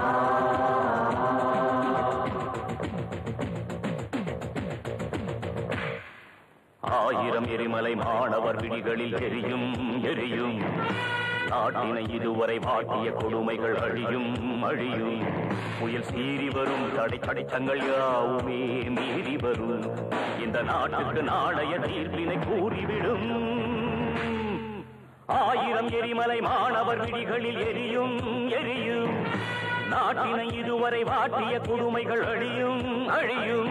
ஆயிரம் எரிமலை மாணவர் விழிகளில் எரியும் எரியும் நாட்டினை இதுவரை வாட்டிய கொடுமைகள் அழியும் அழியும் புயல் சீறி வரும் தடை தடைச்சங்கள் யாவுமே மீறி வரும் இந்த நாட்டுக்கு நாளைய தீர்ப்பினை கூறிவிடும் ஆயிரம் எரிமலை மாணவர் விழிகளில் எரியும் எரியும் நாட்டினை இதுவரை வாட்டிய கொடுமைகள் அழியும் அழியும்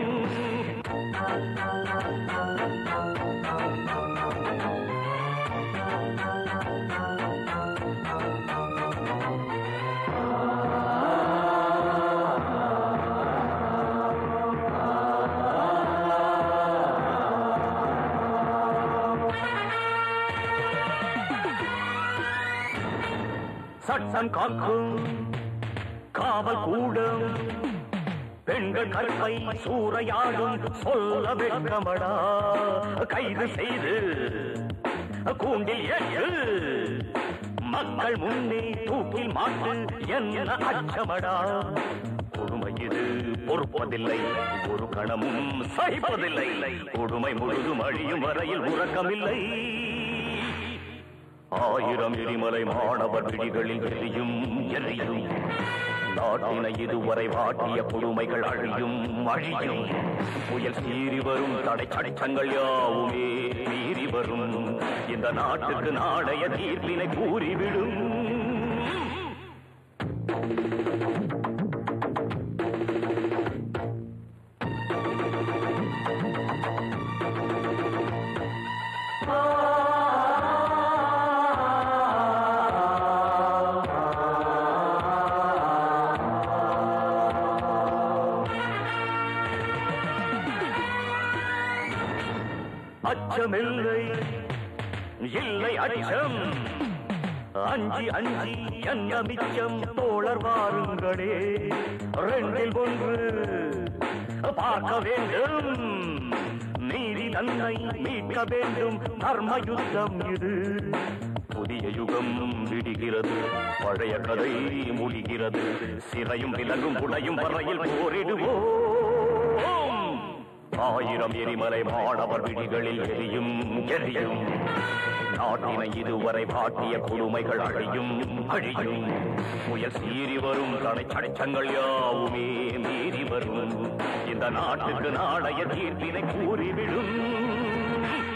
சட்டம் காக்கும் காவல் கூடும் பெண்கள் கற்பை சூறையாடும் சொல்ல வெட்கமடா கைது செய்து கூண்டில் ஏற்று மக்கள் முன்னே தூக்கில் மாட்டு என்ன அச்சமடா கொடுமை இது பொறுப்பதில்லை ஒரு கணமும் சகிப்பதில்லை கொடுமை முழுதும் அழியும் வரையில் உறக்கமில்லை ஆயிரம் எரிமலை மாணவர் விழிகளில் எரியும் எரியும் நாட்டினை இதுவரை வாட்டிய கொடுமைகள் அழியும் அழியும் புயல் சீறி வரும் தடை தடைச்சங்கள் யாவுமே மீறி வரும் இந்த நாட்டுக்கு நாளைய தீர்ப்பினை கூறிவிடும் அச்சமில்லை இல்லை அச்சம் அஞ்சி அஞ்சி என்ன மிச்சம் தோழர் வாருங்களே ரெண்டில் ஒன்று பார்க்க வேண்டும் நீதி தன்னை மீட்க வேண்டும் தர்ம யுத்தம் இது புதிய யுகம் விடுகிறது பழைய கதை முடிகிறது சிறையும் விலங்கும் உடையும் வரையில் போரிடுவோம் ஆயிரம் எரிமலை மாணவர் விழிகளில் எரியும் எரியும் நாட்டினை இதுவரை வாட்டிய கொடுமைகள் அழியும் அழியும் புயல் சீறி வரும் தடை தடைச்சங்கள் யாவுமே மீறி வரும் இந்த நாட்டுக்கு நாளைய தீர்ப்பினை கூறிவிடும்